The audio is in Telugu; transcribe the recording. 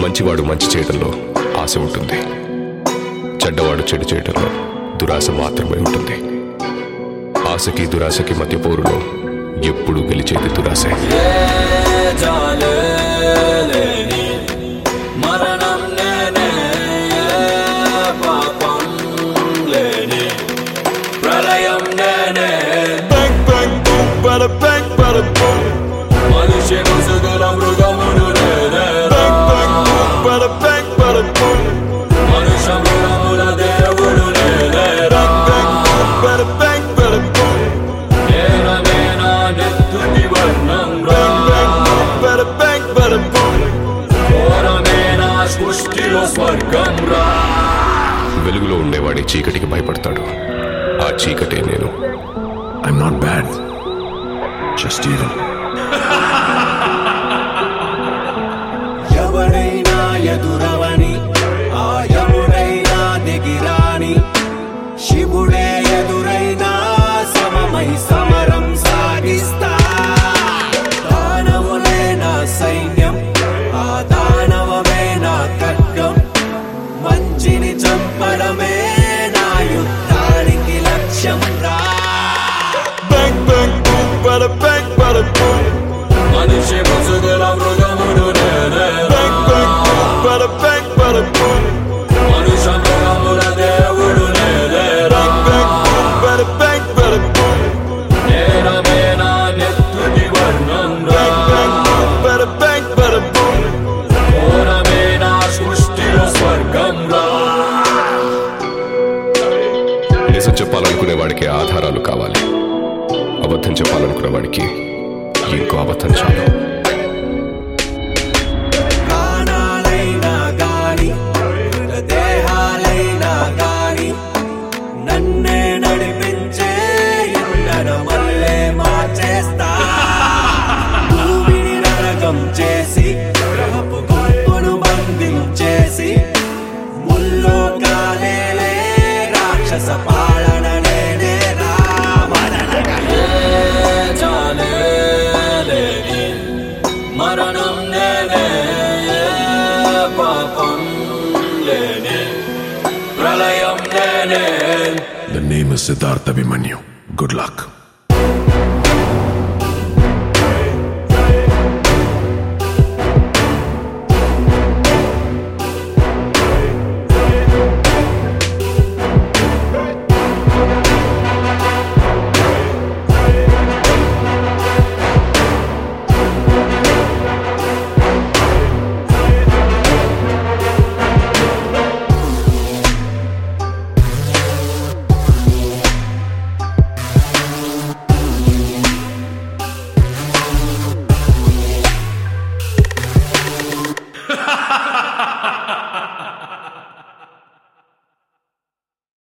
మంచివాడు మంచి చేయడంలో ఆశ ఉంటుంది చెడ్డవాడు చెడు చేయడంలో దురాశ మాత్రమే ఉంటుంది ఆశకి దురాశకి మధ్య పోరులో ఎప్పుడూ గెలిచేది దురాశే చాలేని మరణం నేనే పాపం లేని ప్రళయం నేనే Bang bang boom, bada bang bada boom. మనిషి ముసుగుల మృగముడు నేనే Bang bang boom, bada bang bada boom. మనుష మృగముల దేవుడు నేనే Bang bang boom, bada bang bada boom. నేనమేనా నెత్తుటి వర్ణం రా Bang bang boom, bada bang bada boom. ఘోరమేనా సృష్టిలో స్వర్గం రా వెలుగులో ఉండేవాడి చీకటికి భయపడతాడు ఆ చీకటే నేను I'm not bad. Just evil. ఎవడైనా ఎదురవని ఆ యముడైనా దిగిరాని శివుడే ఎదురైనా సమమై సమరం సాగిస్తా దానవులే నా సైన్యం ఆ దానవమే నా ఖడ్గం మంచిని చంపడమే నా యుద్ధానికి లక్ష్యం రా Bang bang boom, bada bang bada boom. మనిషి ముసుగుల మృగముడు నేనే Bang bang boom, bada bang bada boom. మనుష మృగముల దేవుడు నేనే Bang bang boom, bada bang bada boom. నేనమేనా నెత్తుటి వర్ణం రా Bang bang boom, bada bang bada boom. ఘోరమేనా సృష్టిలో స్వర్గం రా నిజం చెప్పాలనుకునే వాడికి ఆధారాలు కావాలి అబద్ధం చెప్పాలనుకునే వాడికి ఇంకో అబద్ధం చాలు ప్రాణాలైనా గాని దేహాలైనా గాని నన్నే నడిపించే ఎండన మల్లే మార్చేస్తా భూమిని నరకం చేసి గ్రహపు గొప్పను బంధించేసి ముల్లో కాలేలే రాక్షస పాలన నేనే రామరణి మరణం నేనే పాపం లేనే ప్రళయం నేనే The name is Siddhartha Abhimanyu. Good luck.